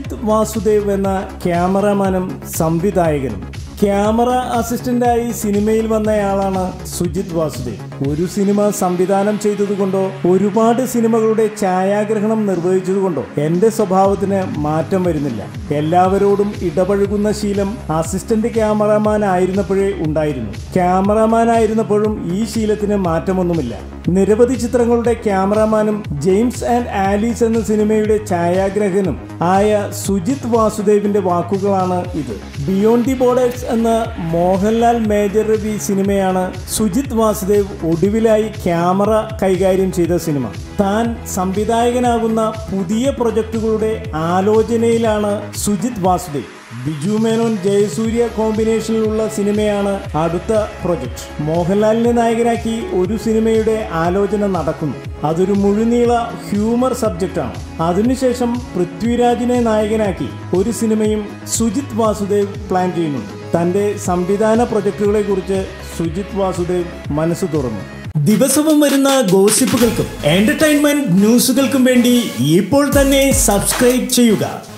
സുജിത് വാസുദേവ് എന്ന ക്യാമറമാനും സംവിധായകനും ക്യാമറ അസിസ്റ്റന്റായി സിനിമയിൽ വന്നയാളാണ് സുജിത് വാസുദേവ് ഒരു സിനിമ സംവിധാനം ചെയ്തതുകൊണ്ടോ ഒരുപാട് സിനിമകളുടെ ഛായാഗ്രഹണം നിർവഹിച്ചതുകൊണ്ടോ എന്റെ സ്വഭാവത്തിന് മാറ്റം വരുന്നില്ല എല്ലാവരോടും ഇടപഴകുന്ന ശീലം അസിസ്റ്റന്റ് ക്യാമറമാൻ ആയിരുന്നപ്പോഴേ ഉണ്ടായിരുന്നു ക്യാമറമാൻ ആയിരുന്നപ്പോഴും ഈ ശീലത്തിന് മാറ്റമൊന്നുമില്ല നിരവധി ചിത്രങ്ങളുടെ ക്യാമറമാനും ജെയിംസ് ആൻഡ് ആലീസ് എന്ന സിനിമയുടെ ഛായാഗ്രഹകനും ആയ സുജിത് വാസുദേവിന്റെ വാക്കുകളാണ് ഇത് ബിയോണ്ട് ദി ബോർഡേഴ്സ് എന്ന മോഹൻലാൽ മേജർ രവി സിനിമയാണ് സുജിത് വാസുദേവ് ഒടുവിലായി ക്യാമറ കൈകാര്യം ചെയ്ത സിനിമ താൻ സംവിധായകനാകുന്ന പുതിയ പ്രൊജക്ടുകളുടെ ആലോചനയിലാണ് സുജിത് വാസുദേവ് ബിജു മേനോൻ ജയസൂര്യ കോമ്പിനേഷനിലുള്ള സിനിമയാണ് അടുത്ത പ്രൊജക്ട് മോഹൻലാലിനെ നായകനാക്കി ഒരു സിനിമയുടെ ആലോചന നടക്കുന്നു അതൊരു മുഴുനീള ഹ്യൂമർ സബ്ജക്റ്റാണ് അതിനുശേഷം പൃഥ്വിരാജിനെ നായകനാക്കി ഒരു സിനിമയും സുജിത് വാസുദേവ് പ്ലാൻ ചെയ്യുന്നുണ്ട് തന്റെ സംവിധാന പ്രൊജക്ടുകളെ കുറിച്ച് സുജിത് വാസുദേവ് മനസ്സ് തുറന്നു ദിവസവും വരുന്ന ഗോസിപ്പുകൾക്കും എന്റർടൈൻമെന്റ് ന്യൂസുകൾക്കും വേണ്ടി ഇപ്പോൾ തന്നെ സബ്സ്ക്രൈബ് ചെയ്യുക